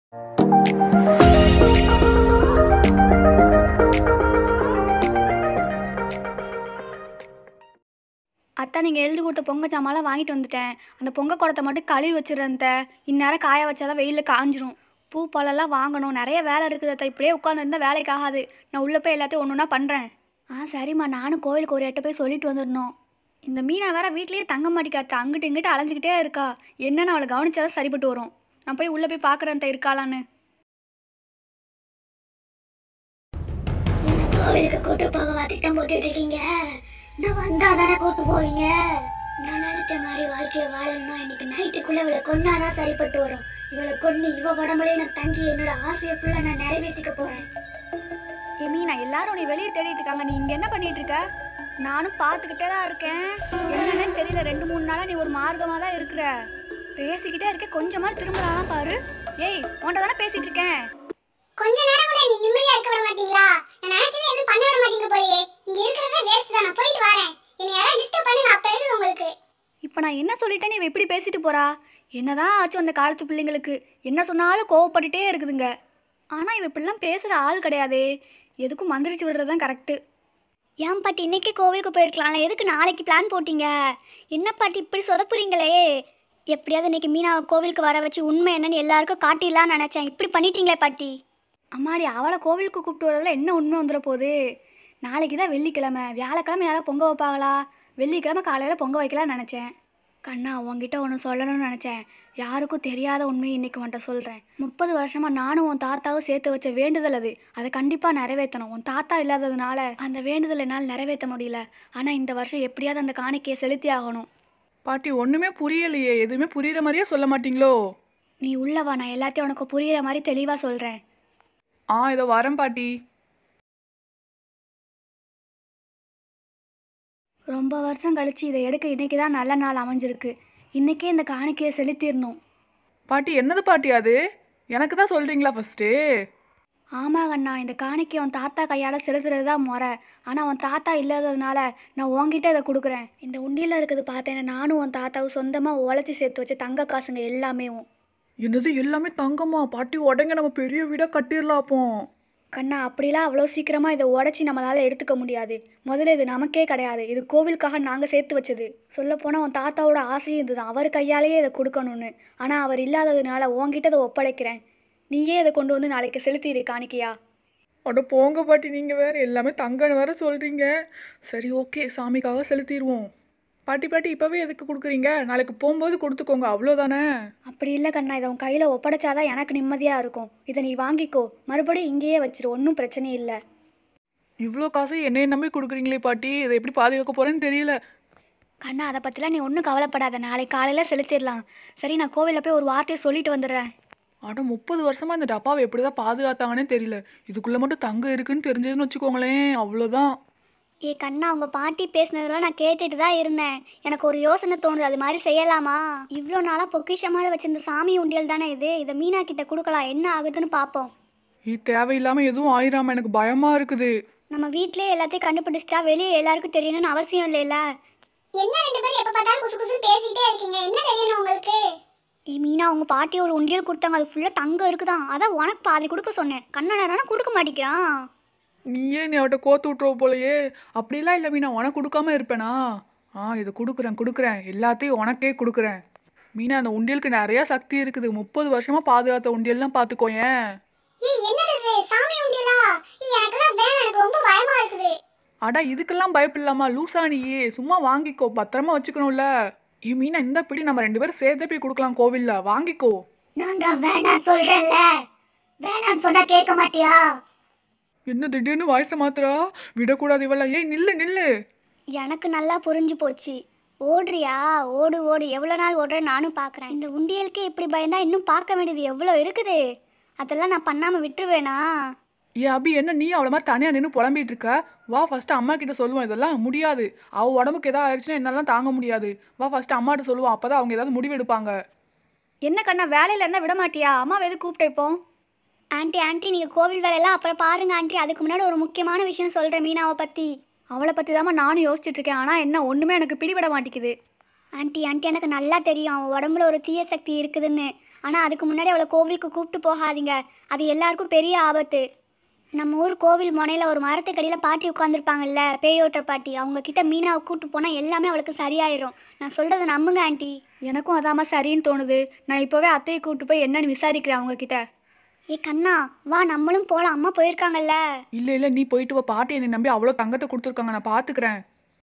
அத்தை நீங்கள் எழுதி கொடுத்த பொங்க சாமான்லாம் வாங்கிட்டு வந்துட்டேன் அந்த பொங்க குடத்தை மட்டும் கழுவி வச்சிடுறேன் அத்தை. இந்நேரம் காய வச்சாதான் வெயிலில் காஞ்சிரும் பூ பழம்லாம் வாங்கணும் நிறைய வேலை இருக்குது அத்தை இப்படியே உட்காந்துருந்தா வேலைக்கு ஆகாது நான் உள்ளே போய் எல்லாத்தையும் ஒன்று ஒன்றா பண்ணுறேன் ஆ சரிம்மா நானும் கோயிலுக்கு ஒரு எட்டு போய் சொல்லிட்டு வந்துடணும் இந்த மீனா வேற வீட்லயே தங்க மாட்டேக்காத்த அங்கிட்டு இங்கிட்டு அலைஞ்சிக்கிட்டே இருக்கா என்னன்னு அவளை கவனிச்சாதான் சரிப்பட்டு வரும் நான் போய் உள்ளே போய் பார்க்குறேன் அத்தை இருக்காளான்னு என்ன கோவிலுக்கு கூட்டு போகவா திட்டம் போட்டுட்டு இருக்கீங்க நான் வந்தா தானே கூட்டு போவீங்க நான் நினைச்ச மாதிரி வாழ்க்கைய வாழணும்னா இன்னைக்கு நைட்டுக்குள்ள இவளை கொன்னாதான் சரிப்பட்டு வரும் இவளை கொன்னு இவ உடம்புலயே நான் தங்கி என்னோட ஆசையை ஃபுல்லா நான் நிறைவேற்றிக்க போறேன் ஏ மீனா எல்லாரும் நீ வெளியே தேடிட்டு இருக்காங்க நீ இங்கே என்ன பண்ணிட்டு இருக்க நானும் பார்த்துக்கிட்டே தான் இருக்கேன் என்னன்னு தெரியல ரெண்டு மூணு நாளாக நீ ஒரு மார்க்கமாக தான் இருக்கிற பேசிக்கிட்டே இருக்க கொஞ்சமாக திரும்பலாம் பாரு ஏய் உன்ட்ட தானே பேசிட்டு இருக்கேன் கொஞ்ச நேரம் கூட நீ நிம்மதியா இருக்க விட மாட்டீங்களா நான் நினைச்சதை எதுவும் பண்ண விட மாட்டீங்க போலயே இங்க இருக்கிறதே வேஸ்ட் தான் நான் போயிட்டு வரேன் என்னை யாராவது டிஸ்டர்ப் பண்ணுங்க அப்ப இருக்குது உங்களுக்கு இப்போ நான் என்ன சொல்லிட்டேன் இவ எப்படி பேசிட்டு போறா என்னதான் ஆச்சும் அந்த காலத்து பிள்ளைங்களுக்கு என்ன சொன்னாலும் கோவப்பட்டுட்டே இருக்குதுங்க ஆனால் இவ இப்படிலாம் பேசுகிற ஆள் கிடையாதே எதுக்கும் மந்திரிச்சு விடுறது தான் கரெக்டு ஏன் பாட்டி இன்னைக்கு கோவிலுக்கு போயிருக்கலாம்ல எதுக்கு நாளைக்கு பிளான் போட்டீங்க என்ன பாட்டி இப்படி சொதப்புறீங்களே எப்படியாவது இன்னைக்கு மீனாவை கோவிலுக்கு வர வச்சு உண்மை என்னன்னு எல்லாருக்கும் காட்டிடலாம்னு நினைச்சேன் இப்படி பண்ணிட்டீங்களே பாட்டி அம்மாடி அவளை கோவிலுக்கு கூப்பிட்டு வரதுல என்ன உண்மை வந்துட போகுது நாளைக்கு தான் வெள்ளிக்கிழமை வியாழக்கிழமை யாராவது பொங்க வைப்பாங்களா வெள்ளிக்கிழமை காலையில் பொங்க வைக்கலாம்னு நினச்சேன் கண்ணா உன்கிட்ட ஒன்று சொல்லணும்னு நினச்சேன் யாருக்கும் தெரியாத உண்மையை இன்னைக்கு உன்கிட்ட சொல்கிறேன் முப்பது வருஷமாக நானும் உன் தாத்தாவும் சேர்த்து வச்ச வேண்டுதல் அது அதை கண்டிப்பாக நிறைவேற்றணும் உன் தாத்தா இல்லாததுனால அந்த வேண்டுதல் என்னால் நிறைவேற்ற முடியல ஆனால் இந்த வருஷம் எப்படியாவது அந்த காணிக்கையை செலுத்தி ஆகணும் பாட்டி ஒண்ணுமே புரியலையே எதுவுமே புரியுற மாதிரியே சொல்ல மாட்டீங்களோ நீ உள்ளவா நான் எல்லாத்தையும் உனக்கு புரியிற மாதிரி தெளிவாக சொல்கிறேன் ஆ இதோ வரேன் பாட்டி ரொம்ப வருஷம் கழிச்சு இதை எடுக்க இன்னைக்கு தான் நல்ல நாள் அமைஞ்சிருக்கு இன்னைக்கே இந்த காணிக்கையை செலுத்திடணும் பாட்டி என்னது பாட்டி அது எனக்கு தான் சொல்றீங்களா ஃபர்ஸ்ட்டு ஆமா கண்ணா இந்த காணிக்கை உன் தாத்தா கையால் செலுத்துறது தான் முறை ஆனால் உன் தாத்தா இல்லாததுனால நான் உன்கிட்ட இதை கொடுக்குறேன் இந்த உண்டியில் இருக்குது பார்த்தேன் நானும் உன் தாத்தாவும் சொந்தமாக உழைச்சி சேர்த்து வச்ச தங்க காசுங்க எல்லாமே என்னது எல்லாமே தங்கமா பாட்டி உடங்க நம்ம பெரிய வீடாக கட்டிடலாம் அப்போ கண்ணா அப்படிலாம் அவ்வளோ சீக்கிரமாக இதை உடச்சி நம்மளால் எடுத்துக்க முடியாது முதல்ல இது நமக்கே கிடையாது இது கோவிலுக்காக நாங்கள் சேர்த்து வச்சது சொல்லப்போனால் உன் தாத்தாவோட ஆசையும் இதுதான் அவர் கையாலேயே இதை கொடுக்கணும்னு ஆனால் அவர் இல்லாததுனால உன்கிட்ட இதை ஒப்படைக்கிறேன் நீயே இதை கொண்டு வந்து நாளைக்கு செலுத்திடு காணிக்கையா அட போங்க பாட்டி நீங்கள் வேற எல்லாமே தங்கன்னு வேற சொல்கிறீங்க சரி ஓகே சாமிக்காக செலுத்திடுவோம் பாட்டி பாட்டி இப்போவே எதுக்கு கொடுக்குறீங்க நாளைக்கு போகும்போது கொடுத்துக்கோங்க அவ்வளோதானே அப்படி இல்லை கண்ணா இதை உன் கையில் ஒப்படைச்சாதான் எனக்கு நிம்மதியாக இருக்கும் இதை நீ வாங்கிக்கோ மறுபடியும் இங்கேயே வச்சிரு ஒன்றும் பிரச்சனை இல்லை இவ்வளோ காசு என்னைய நம்பி கொடுக்குறீங்களே பாட்டி இதை எப்படி பாதுகாக்க போகிறேன்னு தெரியல கண்ணா அதை பற்றிலாம் நீ ஒன்றும் கவலைப்படாத நாளைக்கு காலையில் செலுத்திடலாம் சரி நான் கோவிலில் போய் ஒரு வார்த்தையை சொல்லிட்டு வந்துடுறேன் அட முப்பது வருஷமா இந்த டப்பாவை எப்படி தான் பாதுகாத்தாங்கன்னே தெரியல இதுக்குள்ளே மட்டும் தங்கம் இருக்குன்னு தெரிஞ்சதுன்னு வச்சுக்கோங்களேன் அவ்வளோதான் ஏ கண்ணா உங்க பாட்டி பேசுனதெல்லாம் நான் கேட்டுட்டு தான் இருந்தேன் எனக்கு ஒரு யோசனை தோணுது அது மாதிரி செய்யலாமா இவ்வளோ நாளாக பொக்கிஷமாக வச்சிருந்த சாமி உண்டியல் தானே இது இதை மீனா கிட்ட கொடுக்கலாம் என்ன ஆகுதுன்னு பார்ப்போம் இது தேவையில்லாமல் எதுவும் ஆயிராம எனக்கு பயமாக இருக்குது நம்ம வீட்லயே எல்லாத்தையும் கண்டுபிடிச்சிட்டா வெளியே எல்லாருக்கும் தெரியணும்னு அவசியம் இல்லைல்ல என்ன ரெண்டு பேரும் எப்ப பார்த்தாலும் குசு குசு பேசிட்டே இருக்கீங்க என்ன தெரியணும் உங்களுக்கு ஏ மீனா உங்க பாட்டி ஒரு உண்டியல் கொடுத்தாங்க அது ஃபுல்லா தங்கம் இருக்குதான் அதான் உனக்கு பாதி கொடுக்க சொன்னேன் கண்ணனாரான கொடுக்க மாட்டேங்கிறான் நீயே நீ அவட்ட கோத்து விட்ருவ போலயே அப்படிலாம் இல்லை மீனா உனக்கு கொடுக்காம இருப்பேனா ஆ இதை கொடுக்குறேன் கொடுக்குறேன் எல்லாத்தையும் உனக்கே கொடுக்குறேன் மீனா அந்த உண்டியலுக்கு நிறைய சக்தி இருக்குது முப்பது வருஷமா பாதுகாத்த உண்டியல்லாம் பார்த்துக்கோயேன் ஏய் என்னது இது சாமி உண்டியலா ஏய் எனக்கெல்லாம் வேணாம் எனக்கு ரொம்ப பயமா இருக்குது அடா இதுக்கெல்லாம் பயப்படலாமா லூசா நீயே சும்மா வாங்கிக்கோ பத்திரமா வச்சுக்கணும்ல ஏ மீனா இந்த பிடி நம்ம ரெண்டு பேரும் சேர்த்தே போய் கொடுக்கலாம் கோவில்ல வாங்கிக்கோ நான் தான் வேணாம்னு சொல்றேன்ல வேணாம்னு சொன்னா கேட்க மாட்டியா என்ன திடீர்னு வயசை மாத்துறா விடக்கூடாது இவள ஏய் நில்லு நில்லு எனக்கு நல்லா புரிஞ்சு போச்சு ஓடுறியா ஓடு ஓடு எவ்வளோ நாள் ஓடுற நானும் பார்க்குறேன் இந்த உண்டியலுக்கு இப்படி பயந்தா இன்னும் பார்க்க வேண்டியது எவ்வளோ இருக்குது அதெல்லாம் நான் பண்ணாமல் விட்டுருவேனா ஏ அபி என்ன நீ அவள மாதிரி தனியாக நின்று புலம்பிட்டு இருக்க வா ஃபர்ஸ்ட் அம்மா கிட்ட சொல்லுவோம் இதெல்லாம் முடியாது அவ உடம்புக்கு ஏதாவது ஆயிடுச்சுன்னா என்னாலாம் தாங்க முடியாது வா ஃபர்ஸ்ட் அம்மாட்ட சொல்லுவோம் அப்பதான் அவங்க ஏதாவது முடிவு எடுப்பாங்க என்ன கண்ணா வேலையில் இருந்தால் விட மாட்டியா அம்மாவை எது கூப்பிட்டு இப்போ ஆண்டி ஆண்டி நீங்கள் கோவில் வேலையெல்லாம் அப்புறம் பாருங்க ஆண்டி அதுக்கு முன்னாடி ஒரு முக்கியமான விஷயம் சொல்கிறேன் மீனாவை பற்றி அவளை பற்றி தாம்மா நானும் யோசிச்சுட்டு இருக்கேன் ஆனால் என்ன ஒன்றுமே எனக்கு பிடிபட மாட்டேங்குது ஆண்டி ஆண்டி எனக்கு நல்லா தெரியும் அவன் உடம்புல ஒரு தீய சக்தி இருக்குதுன்னு ஆனால் அதுக்கு முன்னாடி அவளை கோவிலுக்கு கூப்பிட்டு போகாதீங்க அது எல்லாருக்கும் பெரிய ஆபத்து நம்ம ஊர் கோவில் முனையில் ஒரு மரத்துக்கடியில் பாட்டி உட்காந்துருப்பாங்கல்ல பேயோட்டுற பாட்டி அவங்க கிட்ட மீனாவை கூப்பிட்டு போனால் எல்லாமே அவளுக்கு சரியாயிரும் நான் சொல்கிறத நம்புங்க ஆண்டி எனக்கும் அதாம்மா சரின்னு தோணுது நான் இப்போவே அத்தையை கூப்பிட்டு போய் என்னன்னு விசாரிக்கிறேன் அவங்க கிட்ட ஏ கண்ணா வா நம்மளும் போகலாம் அம்மா போயிருக்காங்கல்ல இல்லை இல்லை நீ போயிட்டு வா பாட்டி என்னை நம்பி அவ்வளோ தங்கத்தை கொடுத்துருக்காங்க நான் பார்த்துக்கிறேன்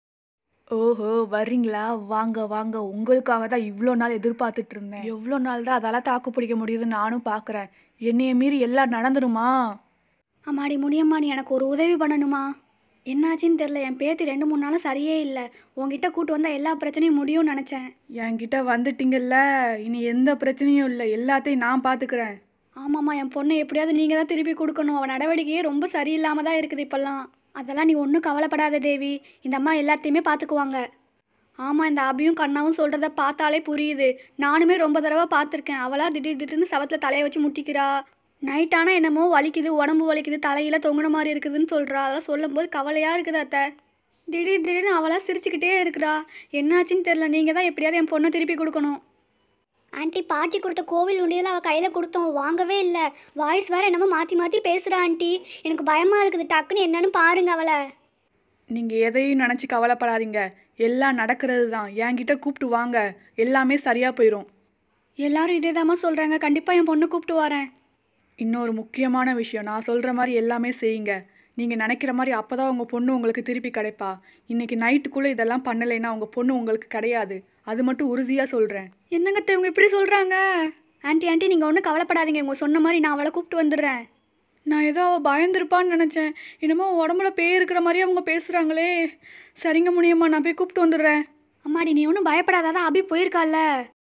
ஓஹோ வர்றீங்களா வாங்க வாங்க உங்களுக்காக தான் இவ்வளோ நாள் எதிர்பார்த்துட்டு இருந்தேன் எவ்வளோ நாள் தான் அதெல்லாம் தாக்கு பிடிக்க முடியுதுன்னு நானும் பார்க்குறேன் என்னைய மீறி எல்லாம் நடந்துருமா அம்மாடி முனியம்மா நீ எனக்கு ஒரு உதவி பண்ணணுமா என்னாச்சுன்னு தெரில என் பேத்தி ரெண்டு மூணு நாளும் சரியே இல்லை உங்ககிட்ட கூட்டு வந்தால் எல்லா பிரச்சனையும் முடியும்னு நினச்சேன் என்கிட்ட வந்துட்டீங்கல்ல இனி எந்த பிரச்சனையும் இல்லை எல்லாத்தையும் நான் பார்த்துக்கிறேன் ஆமாம்மா என் பொண்ணை எப்படியாவது நீங்கள் தான் திருப்பி கொடுக்கணும் அவன் நடவடிக்கையே ரொம்ப சரியில்லாமல் தான் இருக்குது இப்போல்லாம் அதெல்லாம் நீ ஒன்றும் கவலைப்படாத தேவி இந்த அம்மா எல்லாத்தையுமே பார்த்துக்குவாங்க ஆமாம் இந்த அபியும் கண்ணாவும் சொல்கிறத பார்த்தாலே புரியுது நானுமே ரொம்ப தடவை பார்த்துருக்கேன் அவளா திடீர் திடீர்னு சவத்தில் தலையை வச்சு முட்டிக்கிறா நைட் ஆனால் என்னமோ வலிக்குது உடம்பு வலிக்குது தலையில தொங்குன மாதிரி இருக்குதுன்னு சொல்கிறா அதெல்லாம் சொல்லும்போது கவலையாக இருக்குது அத்தை திடீர் திடீர்னு அவளாக சிரிச்சுக்கிட்டே இருக்கிறா என்னாச்சுன்னு தெரில நீங்கள் தான் எப்படியாவது என் பொண்ணை திருப்பி கொடுக்கணும் ஆண்டி பாட்டி கொடுத்த கோவில் உண்டியெல்லாம் அவள் கையில் கொடுத்தோம் வாங்கவே இல்லை வாய்ஸ் வேற என்னமோ மாற்றி மாற்றி பேசுகிறா ஆண்டி எனக்கு பயமாக இருக்குது டக்குன்னு என்னன்னு பாருங்க அவளை நீங்கள் எதையும் நினச்சி கவலைப்படாதீங்க எல்லாம் நடக்கிறது தான் என்கிட்ட கூப்பிட்டு வாங்க எல்லாமே சரியாக போயிடும் எல்லாரும் இதே தாம்மா சொல்கிறாங்க கண்டிப்பாக என் பொண்ணை கூப்பிட்டு வரேன் இன்னொரு முக்கியமான விஷயம் நான் சொல்கிற மாதிரி எல்லாமே செய்யுங்க நீங்கள் நினைக்கிற மாதிரி அப்போ தான் உங்கள் பொண்ணு உங்களுக்கு திருப்பி கிடைப்பா இன்னைக்கு நைட்டுக்குள்ளே இதெல்லாம் பண்ணலைன்னா உங்கள் பொண்ணு உங்களுக்கு கிடையாது அது மட்டும் உறுதியாக சொல்கிறேன் என்னங்க அத்தை, இவங்க இப்படி சொல்கிறாங்க ஆண்டி ஆண்டி நீங்கள் ஒன்றும் கவலைப்படாதீங்க இவங்க சொன்ன மாதிரி நான் அவளை கூப்பிட்டு வந்துடுறேன் நான் ஏதோ அவள் பயந்துருப்பான்னு நினச்சேன் என்னமோ உடம்புல பேய் இருக்கிற மாதிரி அவங்க பேசுகிறாங்களே சரிங்க முடியுமா நான் போய் கூப்பிட்டு வந்துடுறேன் அம்மாடி நீ ஒன்றும் பயப்படாதான் அபி போயிருக்கால